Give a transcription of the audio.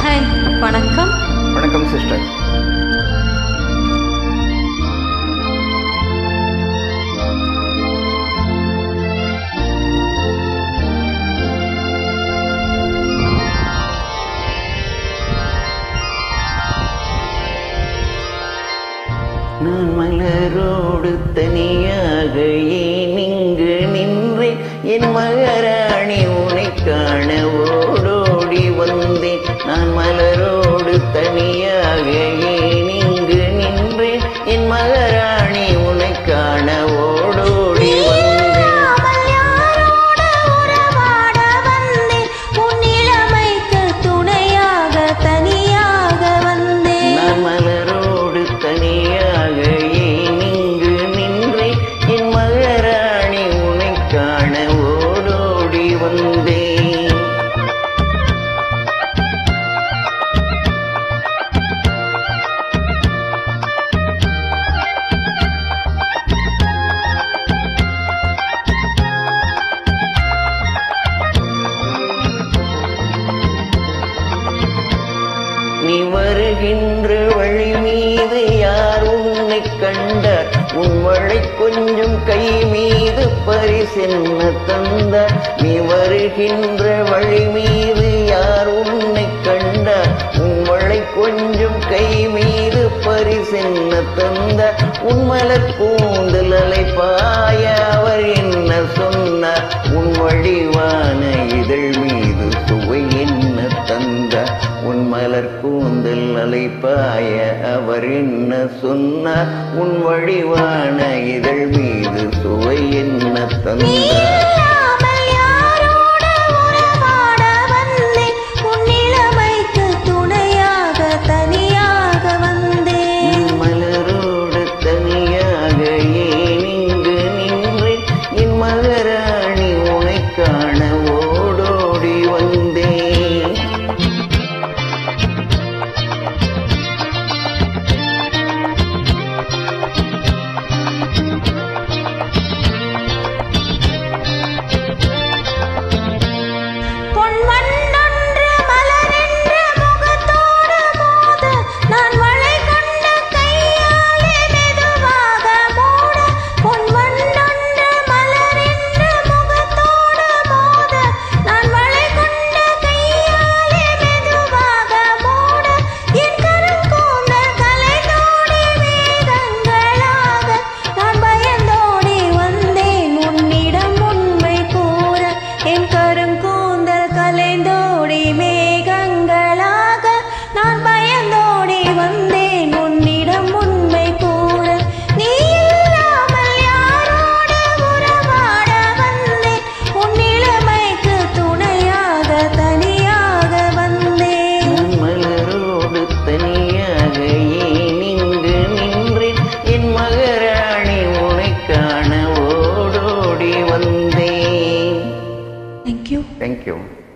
hi வணக்கம் வணக்கம் sister நான் மலரோடு தனியாக ஏன் இங்கு நின்றேன் என் மகாராணி உன்னை காண ஓடோடி வந்தேன் நான் மலரோடு தனியாக ஏன் இங்கு நின்றேன் என் மகாராணி உன்னை காண ஓடோடி வந்தேன் இல்லாமல் யாரோடு உறவாட வந்தேன் உன் இளமைக்கு துணையாக தனியாக வந்தேன் நான் மலரோடு தனியாக ஏன் இங்கு நின்றேன் என் மகாராணி உன்னை காண ஓடோடி வந்தேன் நீ வருகின்ற வழி மீது யார் உன்னை கண்டார் உன் மழை கொஞ்சம் கை மீது பரிசென்ன தந்தார் நீ வருகின்ற வழி மீது யார் உன்னை கண்டார் உன் மழை கொஞ்சம் கை மீது பரிசென்ன தந்தார் உன் மலர் கூந்தல் அலைப்பாய அவர் என்ன சொன்னார் உன் வடிவான இதழ் மீது சுவை என்ன தந்தார் உன் மலர் கூந்தல் அலைப்பாய அவர் என்ன சொன்னார் உன் வடிவான இதழ் மீது சுவை என்ன தந்தார் இல்லாமல் யாரோடு உறவாட வந்தேன் உன் இளமைக்கு துணையாக தனியாக வந்தேன் நான் மலரோடு தனியாக ஏன் இங்கு நின்றேன் என் மகராணி உனை காண ஓடோடி வந்தேன் பொன் வண்டொன்று மலரென்று முகத்தோடு மோத நான் மழை கொண்ட கையாலே மெதுவாக மூட பொன் வண்டொன்று மலரென்று முகத்தோடு மோத நான் மழை கொண்ட கையாலே மெதுவாக மூட என் கருங்கூந்தல் கலைந்தோடி வேதங்களாக நான் பயந்தோடி வந்தேன் உன்னிடம் உண்மை கூற என் கருங்கூந்தல் கலைந்தோடி மேகங்களாக நான் பயந்தோடி வந்தேன் உன்னிடம் உண்மை கூற நீ இல்லாமல் யாரோடு உறவாட வந்தேன் உன் இளமைக்கு துணையாக தனியாக வந்தேன் நான் மலரோடு தனியாக ஏன் இங்கு நின்றேன் என் மகராணி உனை காண ஓடோடி வந்தேன் தேங்க்யூ தேங்க்யூ